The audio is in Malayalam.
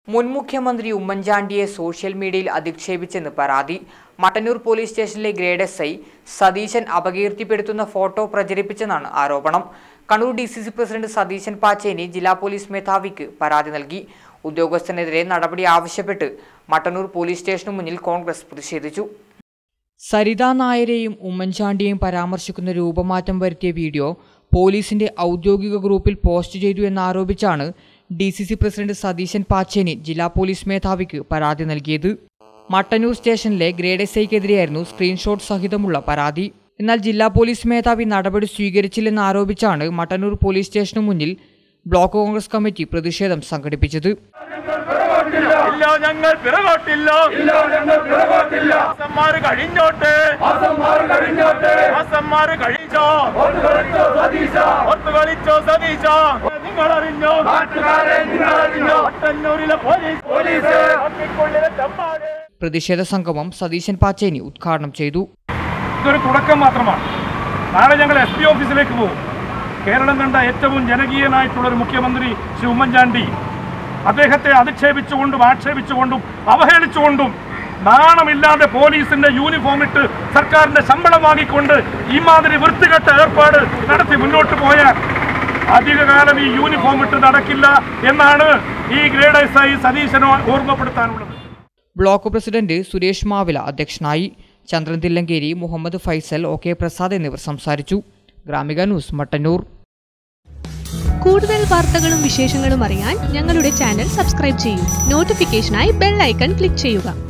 മുൻ മുഖ്യമന്ത്രി ഉമ്മൻചാണ്ടിയെ സോഷ്യൽ മീഡിയയിൽ അധിക്ഷേപിച്ചെന്ന് പരാതി മട്ടന്നൂർ പോലീസ് സ്റ്റേഷനിലെ ഗ്രേഡ് എസ് ഐ സതീശൻ അപകീർത്തിപ്പെടുത്തുന്ന ഫോട്ടോ പ്രചരിപ്പിച്ചെന്നാണ് ആരോപണം Kannur D C C president Satheesan Pacheni ജില്ലാ പോലീസ് മേധാവിക്ക് പരാതി നൽകി ഉദ്യോഗസ്ഥനെതിരെ നടപടി ആവശ്യപ്പെട്ട് മട്ടന്നൂർ പോലീസ് സ്റ്റേഷനു മുന്നിൽ കോൺഗ്രസ് പ്രതിഷേധിച്ചു സരിത നായരെയും ഉമ്മൻചാണ്ടിയെയും പരാമർശിക്കുന്ന രൂപമാറ്റം വരുത്തിയ വീഡിയോ പോലീസിന്റെ ഔദ്യോഗിക ഗ്രൂപ്പിൽ പോസ്റ്റ് ചെയ്തു എന്നാരോപിച്ചാണ് D C C president Satheesan Pacheni ജില്ലാ പോലീസ് മേധാവിക്ക് പരാതി നൽകിയത് മട്ടന്നൂർ സ്റ്റേഷനിലെ ഗ്രേഡ് എസ് ഐക്കെതിരെയായിരുന്നു സ്ക്രീൻഷോട്ട് സഹിതമുള്ള പരാതി എന്നാൽ ജില്ലാ പോലീസ് മേധാവി നടപടി സ്വീകരിച്ചില്ലെന്ന് ആരോപിച്ചാണ് മട്ടന്നൂർ പോലീസ് സ്റ്റേഷനു മുന്നിൽ ബ്ലോക്ക് കോൺഗ്രസ് കമ്മിറ്റി പ്രതിഷേധം സംഘടിപ്പിച്ചത് ഇല്ല ഞങ്ങൾ പിറകോട്ടില്ല ഇല്ല ഞങ്ങൾ പിറകോട്ടില്ല മാസന്മാര് കഴിഞ്ഞോട്ടെ മാസന്മാര് കഴിഞ്ഞോട്ടെ മാസന്മാര് കഴിച്ചോ ഓർത്ത് കളിച്ചോ സതീശ ഓർത്ത് കളിച്ചോ സതീശ നിങ്ങൾ അറിഞ്ഞോ നാട്ടുകാരെ നിങ്ങൾ അറിഞ്ഞോ മട്ടന്നൂരിലെ പോലീസ് പോലീസ് ഒന്നിക്കുള്ളിലെ തെമ്മാട് പ്രതിഷേധ സംഗമം സതീശൻ പാച്ചേനി ഉദ്ഘാടനം ചെയ്തു ഇതൊരു തുടക്കം മാത്രമാണ് നാളെ ഞങ്ങൾ എസ് പി ഓഫീസിലേക്ക് പോകും കേരളം കണ്ട ഏറ്റവും ജനകീയനായിട്ടുള്ള ഒരു മുഖ്യമന്ത്രി ശ്രീ ഉമ്മൻചാണ്ടി അദ്ദേഹത്തെ അധിക്ഷേപിച്ചുകൊണ്ടും ആക്ഷേപിച്ചുകൊണ്ടും അവഹേളിച്ചുകൊണ്ടും നാണമില്ലാതെ പോലീസിന്റെ യൂണിഫോം ഇട്ട് സർക്കാരിന്റെ ശമ്പളം വാങ്ങിക്കൊണ്ട് ഈ മാതിരി വൃത്തികെട്ട ഏർപ്പാട് നടത്തി മുന്നോട്ട് പോയാൽ അധികകാലം ഈ യൂണിഫോം ഇട്ട് നടക്കില്ല എന്നാണ് ഈ ഗ്രേഡ് എസ് ഐ സതീശനോ ഓർമ്മപ്പെടുത്താനുള്ളത് ബ്ലോക്ക് പ്രസിഡന്റ് സുരേഷ് മാവില അധ്യക്ഷനായി ചന്ദ്രൻ തില്ലങ്കേരി മുഹമ്മദ് ഫൈസൽ ഒ കെ പ്രസാദ് എന്നിവർ സംസാരിച്ചു ഗ്രാമിക ന്യൂസ് മട്ടന്നൂർ കൂടുതൽ വാർത്തകളും വിശേഷങ്ങളും അറിയാൻ ഞങ്ങളുടെ ചാനൽ സബ്സ്ക്രൈബ് ചെയ്യൂ നോട്ടിഫിക്കേഷനായി ബെൽ ഐക്കൺ ക്ലിക്ക് ചെയ്യുക